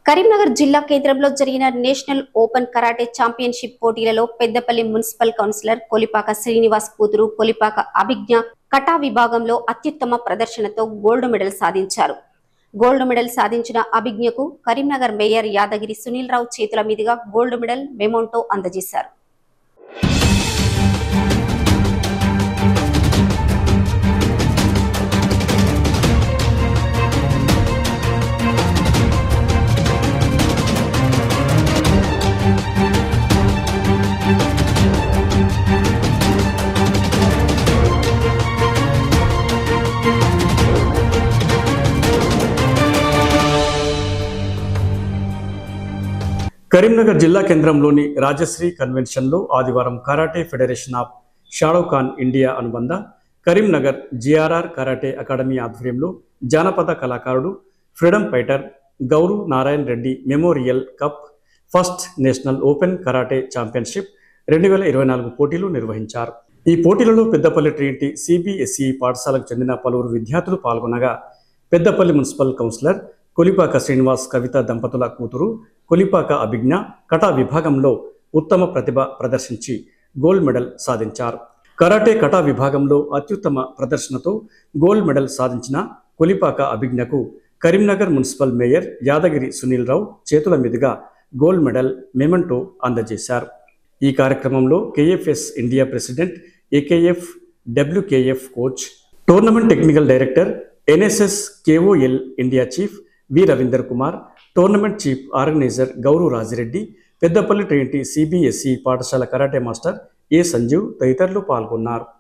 కరీంనగర్ జిల్లా కేంద్రంలో జరిగిన నేషనల్ ఓపెన్ కరాటే ఛాంపియన్షిప్ పోటీలలో పెద్దపల్లి మున్సిపల్ కౌన్సిలర్ కొలిపాక శ్రీనివాస్ కూతురు కొలిపాక అభిజ్ఞ కటా విభాగంలో అత్యుత్తమ ప్రదర్శనతో గోల్డ్ మెడల్ సాధించారు గోల్డ్ మెడల్ సాధించిన అభిజ్ఞకు కరీంనగర్ మేయర్ యాదగిరి సునీల్ రావు చేతుల మీదుగా గోల్డ్ మెడల్ మెమోంటో అందజేశారు కరీంనగర్ జిల్లా కేంద్రంలోని రాజశ్రీ కన్వెన్షన్లో ఆదివారం karate federation of Shotokan India అనుబంధ కరీంనగర్ జిఆర్ఆర్ కరాటే అకాడమీ ఆధ్వర్యంలో జానపద కళాకారుడు freedom fighter Gouru Narayana Reddy memorial cup first national open karate championship రెండు వేల ఇరవై నాలుగు పోటీలు నిర్వహించారు ఈ పోటీలలో పెద్దపల్లి ట్రినిటీ సిబిఎస్ఈ పాఠశాలకు చెందిన పలువురు విద్యార్థులు పాల్గొనగా పెద్దపల్లి మున్సిపల్ కౌన్సిలర్ కొలిపాక శ్రీనివాస్ కవిత దంపతుల కూతురు కొలిపాక అభిజ్ఞ కటా విభాగంలో ఉత్తమ ప్రతిభ ప్రదర్శించి గోల్డ్ మెడల్ సాధించారు కరాటే కటా విభాగంలో అత్యుత్తమ ప్రదర్శనతో గోల్డ్ మెడల్ సాధించిన కొలిపాక అభిజ్ఞకు కరీంనగర్ మున్సిపల్ మేయర్ యాదగిరి సునీల్ రావు చేతుల మీదుగా గోల్డ్ మెడల్ మెమెంటో అందజేశారు ఈ కార్యక్రమంలో KFS India president AKF WKF coach tournament technical director NSS KOL India chief V Ravinder Kumar tournament chief organiser Gouru Rajireddy Peddapalli Trinity CBSE పాఠశాల కరాటే మాస్టర్ ఏ సంజీవ్ తదితరులు పాల్గొన్నారు